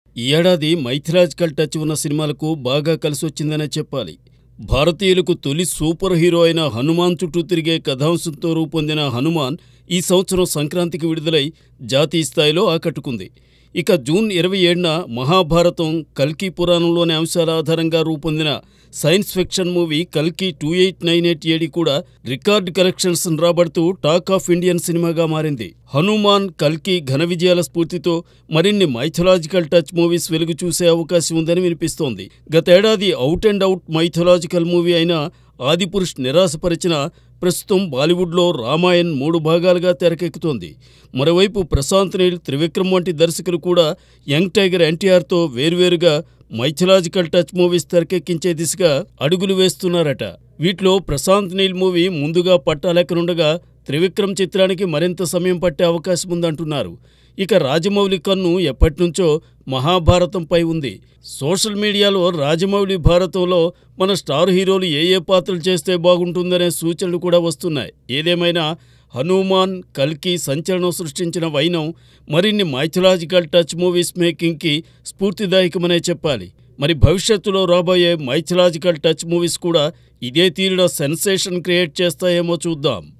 ఈ ఏడాది mythological touch ఉన్న సినిమాలకు బాగా కలిసొచ్చిందనే చెప్పాలి భారతీయులకు తొలి సూపర్ హీరో అయిన హనుమాన్ చుట్టూ తిరిగే కథాంశంతో రూపొందిన హనుమాన్ ఈ సంవత్సరం సంక్రాంతికి విడుదలై జాతీయ స్థాయిలో ఆకట్టుకుంది ఇక జూన్ ఇరవై ఏడున మహాభారతం కల్కి పురాణంలోని అంశాల ఆధారంగా రూపొందిన సైన్స్ ఫిక్షన్ మూవీ కల్కి two eight nine eight AD కూడా రికార్డ్ కలెక్షన్స్ రాబడుతూ టాక్ ఆఫ్ ఇండియన్ సినిమాగా మారింది హనుమాన్ కల్కి ఘన విజయాల స్ఫూర్తితో మరిన్ని మైథలాజికల్ టచ్ మూవీస్ వెలుగు చూసే అవకాశం ఉందని వినిపిస్తోంది గతేడాది out and out mythological movie అయిన ఆదిపురుష్ నిరాశపరిచిన ప్రస్తుతం బాలీవుడ్లో రామాయణ్ మూడు భాగాలుగా తెరకెక్కుతోంది మరోవైపు ప్రశాంత్ నీల్ త్రివిక్రమ్ వంటి దర్శకులు కూడా యంగ్ టైగర్ ఎన్టీఆర్తో వేర్వేరుగా మైథలాజికల్ టచ్ మూవీస్ తెరకెక్కించే దిశగా అడుగులు వేస్తున్నారట వీటిలో ప్రశాంత్ నీల్ మూవీ ముందుగా పట్టాలెక్కనుండగా త్రివిక్రమ్ చిత్రానికి మరింత సమయం పట్టే అవకాశం ఉందంటున్నారు ఇక రాజమౌళి కన్ను ఎప్పటినుంచో మహాభారతంపై ఉంది సోషల్ మీడియాలో రాజమౌళి భారతంలో మన స్టార్ హీరోలు ఏ ఏ పాత్రలు చేస్తే బాగుంటుందనే సూచనలు కూడా వస్తున్నాయి ఏదేమైనా హనుమాన్ కల్కి సంచలనం సృష్టించిన వైనం మరిన్ని మైథలాజికల్ టచ్ మూవీస్ మేకింగ్కి స్ఫూర్తిదాయకమనే చెప్పాలి మరి భవిష్యత్తులో రాబోయే మైథలాజికల్ టచ్ మూవీస్ కూడా ఇదే తీరున సెన్సేషన్ క్రియేట్ చేస్తాయేమో చూద్దాం